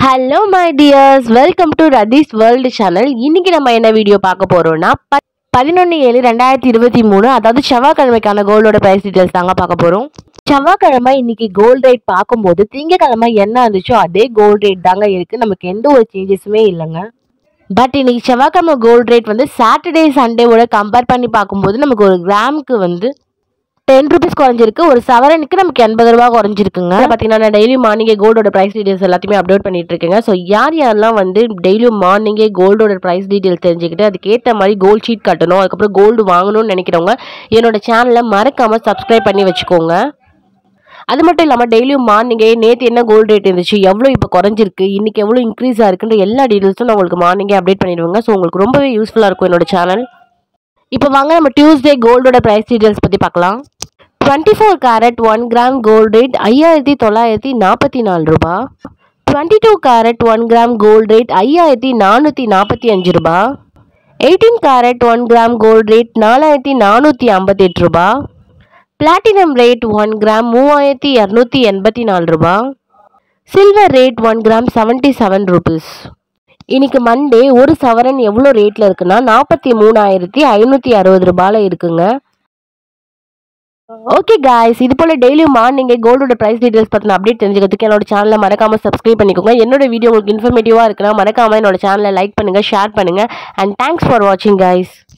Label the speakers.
Speaker 1: hello my dears welcome to Rathish world channel இன்னைக்கு நம்ம என்ன வீடியோ பார்க்க போறோம்னா ப- பதினொன்று ஏழு ரெண்டாயிரத்தி இருபத்தி மூணு அதாவது செவ்வாய்க்கிழமைக்கான கோல்டோட ப்ரைஸ் டீட்டெயில்ஸ் தாங்க பார்க்க போறோம் செவ்வாய்க்கிழமை இன்னைக்கு கோல்ட் ரேட் பார்க்கும்போது திங்கக்கிழமை என்ன இருந்துச்சோ அதே கோல்ட் ரேட் தாங்க இருக்கு நமக்கு எந்த ஒரு சேஞ்சஸுமே இல்லைங்க பட் இன்னைக்கு செவ்வாய்க்கிழமை கோல்ட் ரேட் வந்து சாட்டர்டே சண்டேவோட கம்பேர் பண்ணி பார்க்கும்போது நமக்கு ஒரு கிராமுக்கு வந்து டென் ருபீஸ் குறைஞ்சிருக்கு ஒரு சவரனுக்கு நமக்கு எண்பது ரூபா குறைஞ்சிருக்குங்க பார்த்தீங்கன்னா நான் டெய்லி மார்னிங்கே கோல்டோட ப்ரைஸ் டீடைல்ஸ் எல்லாத்தையுமே அப்டேட் பண்ணிட்டு இருக்கேங்க ஸோ யார் யாரெல்லாம் வந்து டெய்லியும் மார்னிங்கே கோல்டோட ப்ரைஸ் டீடைல்ஸ் தெரிஞ்சுக்கிட்டு அதுக்கேற்ற மாதிரி கோல்ட் ஷீட் கட்டணும் அதுக்கப்புறம் கோல்டு வாங்கணும்னு நினைக்கிறவங்க என்னோட சேனலை மறக்காம சப்ஸ்கிரைப் பண்ணி வச்சுக்கோங்க அது மட்டும் இல்லாமல் டெய்லியும் மார்னிங்கே நேற்று என்ன கோல்டு ரேட் இருந்துச்சு எவ்வளோ இப்போ குறைஞ்சிருக்கு இன்னைக்கு எவ்வளோ இன்க்ரீஸ் ஆயிருக்குன்ற எல்லா டீடைல்ஸும் நான் உங்களுக்கு மார்னிங்கே அப்டேட் பண்ணிடுவேங்க ஸோ உங்களுக்கு ரொம்பவே யூஸ்ஃபுல்லாக இருக்கும் என்னோட சேனல் இப்போ வாங்க நம்ம டியூஸ்டே கோல்டோட ப்ரைஸ் டீடைல்ஸ் பற்றி பார்க்கலாம் twenty four carat one gram gold rate ஐயாயிரத்தி தொள்ளாயிரத்தி நாற்பத்தி நாலு ரூபா twenty two carat one gram gold rate ஐயாயிரத்தி நானூற்றி நாற்பத்தி அஞ்சு ரூபா eighteen carat one gram gold rate நாலாயிரத்தி நானூற்றி ஐம்பத்தெட்டு ரூபா பிளாட்டினம் ரேட் ஒன் கிராம் மூவாயிரத்தி இரநூத்தி எண்பத்தி நாலு ரூபா silver rate one gram seventy seven rupees இன்னைக்கு மண்டே ஒரு சவரன் எவ்வளோ ரேட்டில் இருக்குன்னா நாற்பத்தி மூணாயிரத்தி ஐநூற்றி அறுபது ரூபாயில் இருக்குங்க ஓகே காய்ஸ் இது போல டெய்லியும் மார்னிங் கோல்டோட ப்ரைஸ் டீடைல்ஸ் பற்றின அப்டேட் தெரிஞ்சுக்கிறதுக்கு என்னோட சேனலை மறக்காம சப்ஸ்கிரைப் பண்ணிக்கோங்க என்னோட வீடியோ உங்களுக்கு இன்ஃபர்மேட்டிவாக இருக்குன்னா மறக்காம என்னோட சேனலை லைக் பண்ணுங்க ஷேர் பண்ணுங்க அண்ட் தேங்க்ஸ் ஃபார் வாட்சிங் காய்ஸ்